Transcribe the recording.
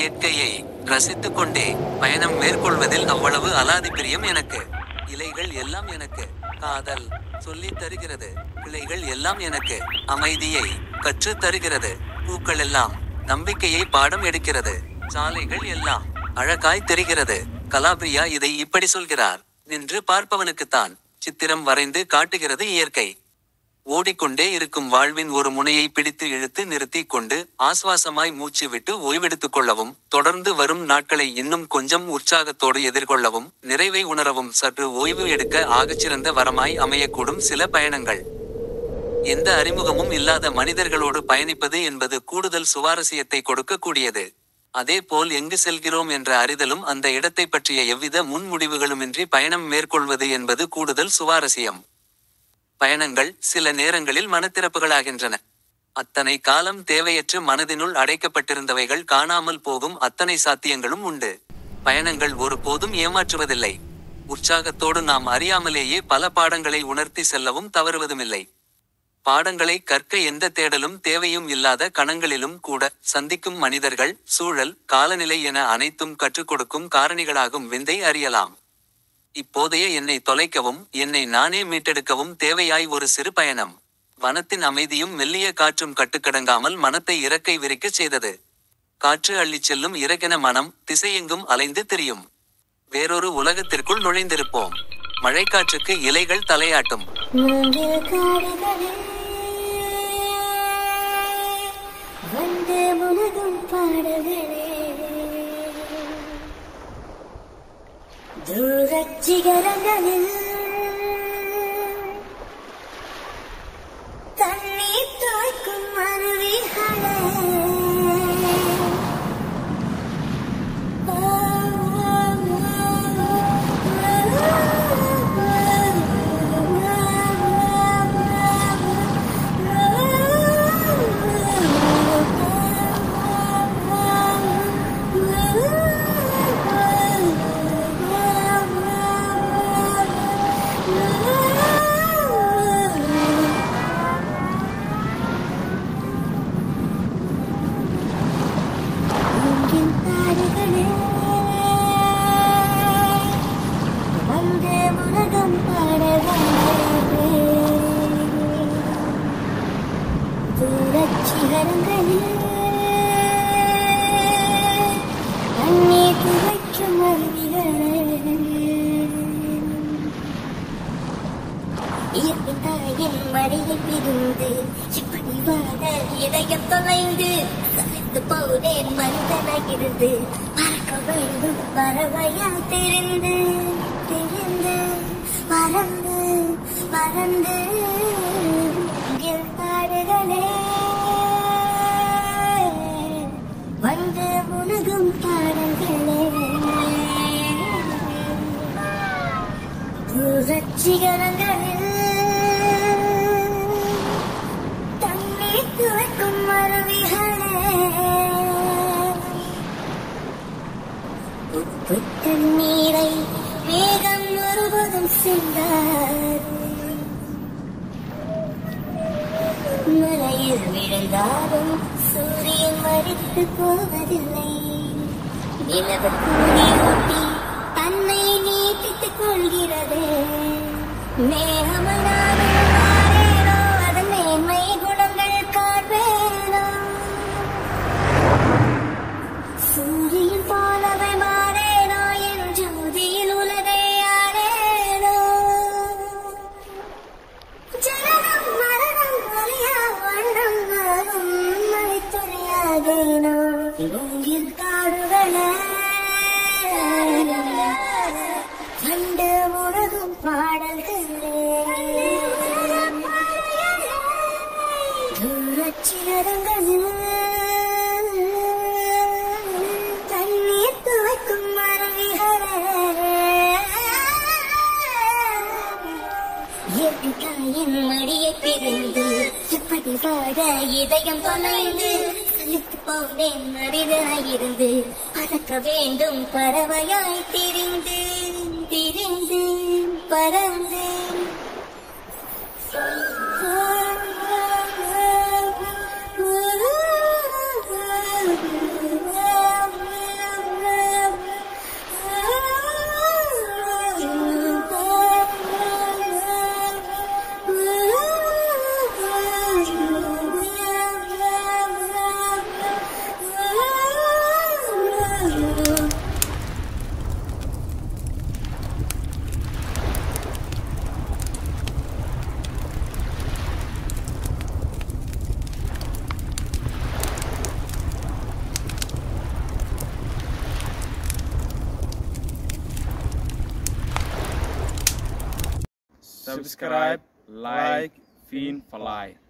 இயற்கையை ரசித்துக் கொண்டே பயணம் மேற்கொள்வதில் அவ்வளவு அலாதி பிரியம் எனக்கு இலைகள் எல்லாம் எனக்கு காதல் சொல்லித் தருகிறது கிளைகள் எல்லாம் எனக்கு அமைதியை கற்றுத் தருகிறது பூக்கள் எல்லாம் நம்பிக்கையை பாடம் எடுக்கிறது சாலைகள் எல்லாம் அழகாய் தெரிகிறது கலாபிரியா இதை இப்படி சொல்கிறார் நின்று பார்ப்பவனுக்குத்தான் சித்திரம் வரைந்து காட்டுகிறது இயற்கை ஓடிக்கொண்டே இருக்கும் வாழ்வின் ஒரு முனையை பிடித்து இழுத்து நிறுத்திக் கொண்டு ஆஸ்வாசமாய் மூச்சு விட்டு ஓய்வெடுத்துக் கொள்ளவும் தொடர்ந்து வரும் நாட்களை இன்னும் கொஞ்சம் உற்சாகத்தோடு எதிர்கொள்ளவும் நிறைவை உணரவும் சற்று ஓய்வு எடுக்க ஆகச்சிறந்த வரமாய் அமையக்கூடும் சில பயணங்கள் எந்த அறிமுகமும் இல்லாத மனிதர்களோடு பயணிப்பது என்பது கூடுதல் சுவாரஸ்யத்தை கொடுக்கக்கூடியது அதேபோல் எங்கு செல்கிறோம் என்ற அறிதலும் அந்த இடத்தை பற்றிய எவ்வித முன்முடிவுகளுமின்றி பயணம் மேற்கொள்வது என்பது கூடுதல் சுவாரஸ்யம் பயணங்கள் சில நேரங்களில் மனத்திறப்புகளாகின்றன அத்தனை காலம் தேவையற்று மனதினுள் அடைக்கப்பட்டிருந்தவைகள் காணாமல் போகும் அத்தனை சாத்தியங்களும் உண்டு பயணங்கள் ஒருபோதும் ஏமாற்றுவதில்லை உற்சாகத்தோடு நாம் அறியாமலேயே பல பாடங்களை உணர்த்தி செல்லவும் தவறுவதுமில்லை பாடங்களை கற்க எந்த தேடலும் தேவையும் இல்லாத கணங்களிலும் கூட சந்திக்கும் மனிதர்கள் சூழல் காலநிலை என அனைத்தும் கற்றுக் கொடுக்கும் காரணிகளாகும் விந்தை அறியலாம் இப்போதைய என்னை தொலைக்கவும் என்னை நானே மீட்டெடுக்கவும் தேவையாய் ஒரு சிறு பயணம் வனத்தின் அமைதியும் மெல்லிய காற்றும் கட்டுக்கடங்காமல் மனத்தை இறக்கை விரிக்கச் செய்தது காற்று அள்ளிச் செல்லும் இறகென மனம் திசையெங்கும் அலைந்து திரியும் வேறொரு உலகத்திற்குள் நுழைந்திருப்போம் மழைக்காற்றுக்கு இலைகள் தலையாட்டும் மூங்கில் காடுகளே வந்து முழுதும் பாடுகளே தூரச் சிகரங்களில் தண்ணீர் தாய்க்கும் அருவிகளே மூங்கில் காடுகளே வந்து உலகம் பாடவே தூரச் சிகரங்களில் தண்ணீர் துவைக்கும் அருவிகளே இயற்கை தாயின் மடியில் பிரிந்து இப்படி வாழ இதயம் தொலைந்து கலைந்து போனேன் மனிதனாயிருந்து பறக்க வேண்டும் பறவையாய் தெரிந்து தெரிந்து பறந்து பறந்து இங்கில் பாடுகளே வந்து உலகும் பாடல்களே தூரச்சிகரங்களில் தண்ணீர் துவைக்கும் அருவிகளே உப்பு தண்ணீரை வேகம் முழுவதும் சென்றார் மலையில் விழுந்தாலும் சூரியன் மடித்து போவதில்லை நிலவு கூடி ஊட்டி தன்னை நீட்டித்துக் கொள்கிறது மேகமனாலும் மாறேனோ அதன் மேன்மை குணங்கள் காண்பேனோ சூரியன் போலவை மாறேனோ என் ஜோதியில் உலகை ஆடேனோ ஜனனம் மரணம் அழியா வண்ணம் வரும் மழைத்துறையாகேனோ மூங்கில் காடுகளே கண்டு முழுதும் பாடல்களே தூரச் சிகரங்களில் தண்ணீர் துவைக்கும் அருவிகளே இயற்கையின் மடியை பிரிந்து இப்படி வாழ இதயம் தொலைந்து சலித்து போனேன் மனிதனாயிருந்து பறக்க வேண்டும் பறவையாய் திரிந்து திரிந்து பறந்து subscribe like fiin fly